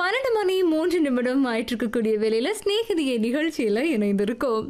பன்னெண்டு மணி மூன்று நிமிடம் ஆயிட்டிருக்கக்கூடிய வேலையில ஸ்நேகிதிய நிகழ்ச்சியில இணைந்திருக்கோம்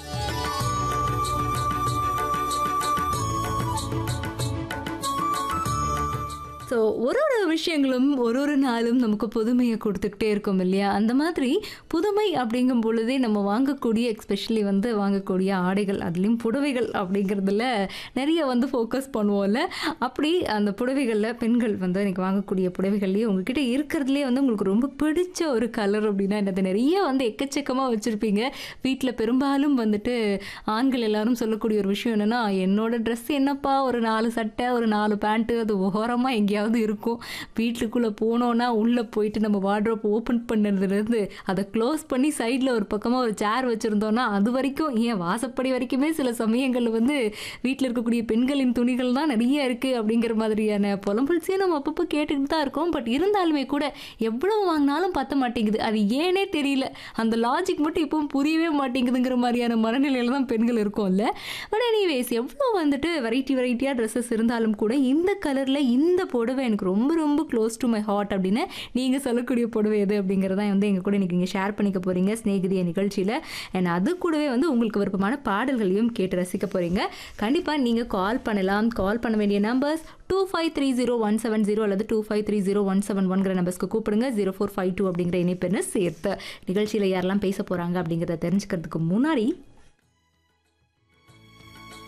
ஸோ ஒரு ஒரு விஷயங்களும் ஒரு ஒரு நாளும் நமக்கு புதுமையை கொடுத்துக்கிட்டே இருக்கும் இல்லையா அந்த மாதிரி புதுமை அப்படிங்கும் பொழுதே நம்ம வாங்கக்கூடிய எக்ஸ்பெஷலி வந்து வாங்கக்கூடிய ஆடைகள் அதுலேயும் புடவைகள் அப்படிங்கிறதுல நிறைய வந்து ஃபோக்கஸ் பண்ணுவோம்ல அப்படி அந்த புடவைகளில் பெண்கள் வந்து எனக்கு வாங்கக்கூடிய புடவைகள்லேயே உங்ககிட்ட இருக்கிறதுலே வந்து உங்களுக்கு ரொம்ப பிடிச்ச ஒரு கலர் அப்படின்னா என்னது நிறைய வந்து எக்கச்சக்கமாக வச்சுருப்பீங்க வீட்டில் பெரும்பாலும் வந்துட்டு ஆண்கள் எல்லாரும் சொல்லக்கூடிய ஒரு விஷயம் என்னென்னா என்னோட ட்ரெஸ் என்னப்பா ஒரு நாலு சட்டை ஒரு நாலு பேண்ட்டு அது ஓரமாக எங்கேயாவது இருக்கும் வீட்டுக்குள்ளே போனோன்னா உள்ளே போயிட்டு நம்ம வார்ட்ரோப் ஓப்பன் பண்ணதுலேருந்து அதை க்ளோஸ் பண்ணி சைடில் ஒரு பக்கமாக ஒரு சேர் வச்சுருந்தோன்னா அது வரைக்கும் ஏன் வாசப்படி வரைக்குமே சில சமயங்களில் வந்து வீட்டில் இருக்கக்கூடிய பெண்களின் துணிகள் தான் நிறைய இருக்குது அப்படிங்கிற மாதிரியான புலம்பல்ஸையும் நம்ம அப்பப்போ கேட்டுக்கிட்டு தான் இருக்கோம் பட் இருந்தாலுமே கூட எவ்வளோ வாங்கினாலும் பத்த மாட்டேங்குது அது ஏனே தெரியல அந்த லாஜிக் மட்டும் இப்பவும் புரியவே மாட்டேங்குதுங்கிற மாதிரியான மனநிலையில் தான் பெண்கள் இருக்கோம்ல பட் எனிவேஸ் எவ்வளோ வந்துட்டு வெரைட்டி வெரைட்டியாக ட்ரெஸ்ஸஸ் இருந்தாலும் கூட இந்த கலரில் இந்த புடவை எனக்கு ரொம்ப ரொம்ப க்ளோஸ் டு மை ஹார்ட் அப்படின்னு நீங்கள் சொல்லக்கூடிய புடவை எது அப்படிங்கிறத வந்து எங்கள் கூட இன்றைக்கி நீங்கள் ஷேர் பண்ணிக்க போகிறீங்க ஸ்நேகிதிய நிகழ்ச்சியில் அண்ட் அது கூடவே வந்து உங்களுக்கு விருப்பமான பாடல்களையும் கேட்டு ரசிக்க போகிறீங்க கண்டிப்பாக நீங்கள் கால் பண்ணலாம் கால் பண்ண வேண்டிய numbers two five three zero one seven zero அல்லது two five three zero one seven ஒன்கிற நம்பர்ஸ்க்கு கூப்பிடுங்க ஜீரோ ஃபோர் ஃபைவ் டூ அப்படிங்கிற இணைப்பெண்ணை சேர்த்து நிகழ்ச்சியில் யாரெல்லாம் பேச போகிறாங்க அப்படிங்கிறத தெரிஞ்சுக்கிறதுக்கு முன்னாடி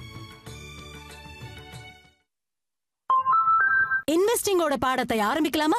இன்வெஸ்டிங்கோட பாடத்தை ஆரம்பிக்கலாமா